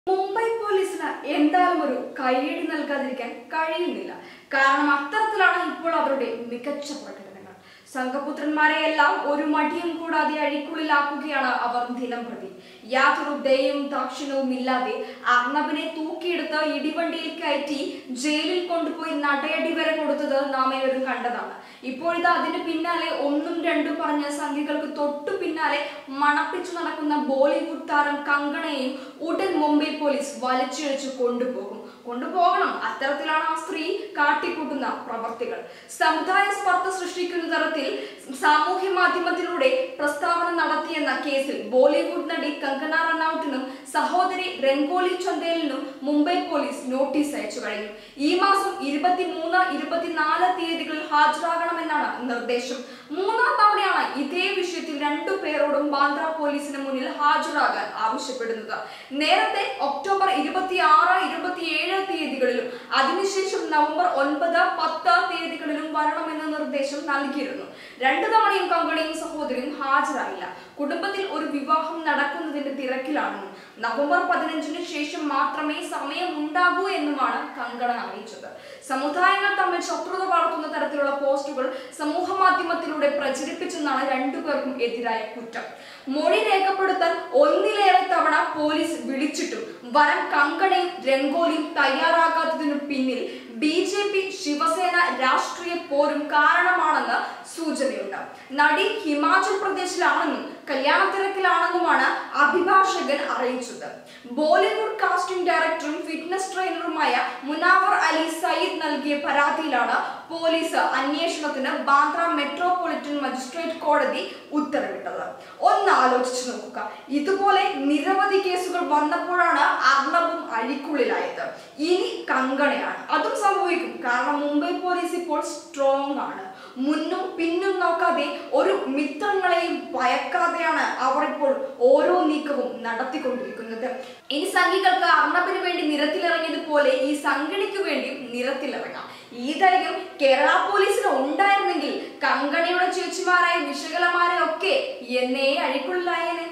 മുംബൈ പോലീസിന് എന്തായാലും ഒരു കൈയടി നൽകാതിരിക്കാൻ കഴിയുന്നില്ല കാരണം അത്തരത്തിലാണ് ഇപ്പോൾ അവരുടെ മികച്ച പ്രകടനങ്ങൾ സംഘപുത്രന്മാരെയെല്ലാം ഒരു മടിയും കൂടാതെ അഴിക്കുള്ളിലാക്കുകയാണ് അവർ ദിനം പ്രതി യാതൊരു ദയയും ദാക്ഷിണ്യവും ഇല്ലാതെ അർണബിനെ തൂക്കിയെടുത്ത് ഇടിവണ്ടിയിൽ കയറ്റി ജയിലിൽ കൊണ്ടുപോയി നടയടി വരെ കൊടുത്തത് നാം ഏവരും കണ്ടതാണ് ഇപ്പോഴിത് അതിന് പിന്നാലെ ഒന്നും രണ്ടും പറഞ്ഞ സംഖ്യകൾക്ക് തൊട്ടു പിന്നാലെ മണപ്പിച്ചു നടക്കുന്ന ബോളിവുഡ് താരം കങ്കണയെയും ഉടൻ മുംബൈ പോലീസ് വലിച്ചിഴച്ചു കൊണ്ടുപോകും കൊണ്ടുപോകണം അത്തരത്തിലാണ് ആ സ്ത്രീ കാട്ടിക്കൂട്ടുന്ന പ്രവർത്തികൾ സമുദായ സ്പർദ്ധ സൃഷ്ടിക്കുന്ന തരത്തിൽ സാമൂഹ്യ മാധ്യമത്തിലൂടെ പ്രസ്താവന നടത്തിയെന്ന കേസിൽ ബോളിവുഡ് നടി കങ്കണ റണൌട്ടിനും സഹോദരി രംഗോലി ചന്ദേലിനും മുംബൈ പോലീസ് നോട്ടീസ് അയച്ചു കഴിഞ്ഞു ഈ മാസം ഇരുപത്തിമൂന്ന് ഇരുപത്തിനാല് തീയതികളിൽ ഹാജരാകണമെന്നാണ് നിർദ്ദേശം മൂന്നാം തവണയാണ് ഇതേ വിഷയത്തിൽ രണ്ടു പേരോടും ബാന്ദ്ര പോലീസിന് മുന്നിൽ ഹാജരാകാൻ ആവശ്യപ്പെടുന്നത് നേരത്തെ ഒക്ടോബർ ഇരുപത്തി ആറ് ഇരുപത്തിയേഴ് തീയതികളിലും അതിനുശേഷം നവംബർ ഒൻപത് പത്ത് തീയതികളിലും വരണമെന്ന നിർദ്ദേശം നൽകിയിരുന്നു രണ്ടു തവണയും കങ്കണയും സഹോദരിയും ഹാജരായില്ല കുടുംബത്തിൽ ഒരു വിവാഹം നടക്കുന്നതിന്റെ തിരക്കിലാണെന്നും നവംബർ പതിനഞ്ചിന് ശേഷം മാത്രമേ സമയം ഉണ്ടാകൂ എന്നുമാണ് കങ്കണ അറിയിച്ചത് സമുദായങ്ങൾ തമ്മിൽ ശത്രുത വളർത്തുന്ന തരത്തിലുള്ള പോസ്റ്റുകൾ സമൂഹ മാധ്യമത്തിലൂടെ പ്രചരിപ്പിച്ചെന്നാണ് രണ്ടുപേർക്കും എതിരായ കുറ്റം മൊഴി രേഖപ്പെടുത്താൻ ഒന്നിലേറെ തവണ പോലീസ് വിളിച്ചിട്ടും വരം കങ്കണയും രംഗോലിയും തയ്യാറാകാത്തതിനു പിന്നിൽ ബി ജെ പി ശിവസേന രാഷ്ട്രീയ പോരും കാരണമാണെന്ന് സൂചനയുണ്ട് നടി ഹിമാചൽ പ്രദേശിലാണെന്നും കല്യാണ തിരക്കിലാണെന്നുമാണ് അഭിഭാഷകൻ അറിയിച്ചത് ബോളിവുഡ് കാസ്റ്റിംഗ് ഡയറക്ടറും ഫിറ്റ്നസ് ട്രെയിനറുമായ മുനാവർ അലി സയ്യിദ് നൽകിയ പരാതിയിലാണ് പോലീസ് അന്വേഷണത്തിന് ബാന്ദ്ര മെട്രോപൊളിറ്റൻ മജിസ്ട്രേറ്റ് കോടതി ഉത്തരവിട്ടത് ഒന്ന് ആലോചിച്ചു നോക്കുക ഇതുപോലെ നിരവധി കേസുകൾ വന്നപ്പോഴാണ് അർണബും അഴിക്കുള്ളിലായത് ഇനി കങ്കണയാണ് അതും സംഭവിക്കും കാരണം മുംബൈ പോലീസ് ഇപ്പോൾ സ്ട്രോങ് ആണ് മുന്നും പിന്നും നോക്കാതെ ഒരു മിത്രങ്ങളെയും ഭയക്കാതെയാണ് അവർ ഇപ്പോൾ ഓരോ നീക്കവും നടത്തിക്കൊണ്ടിരിക്കുന്നത് ഇനി സംഘികൾക്ക് അർണബിന് വേണ്ടി നിരത്തിലിറങ്ങിയതുപോലെ ഈ സംഘടനയ്ക്ക് വേണ്ടിയും നിരത്തിലിറങ്ങാം ഈ ധൈര്യം കേരള പോലീസിന് ഉണ്ടായിരുന്നെങ്കിൽ കങ്കണയുടെ ചേച്ചിമാരായ വിശകലമാരെ ഒക്കെ എന്നേ അഴിക്കുള്ളിലായേനെ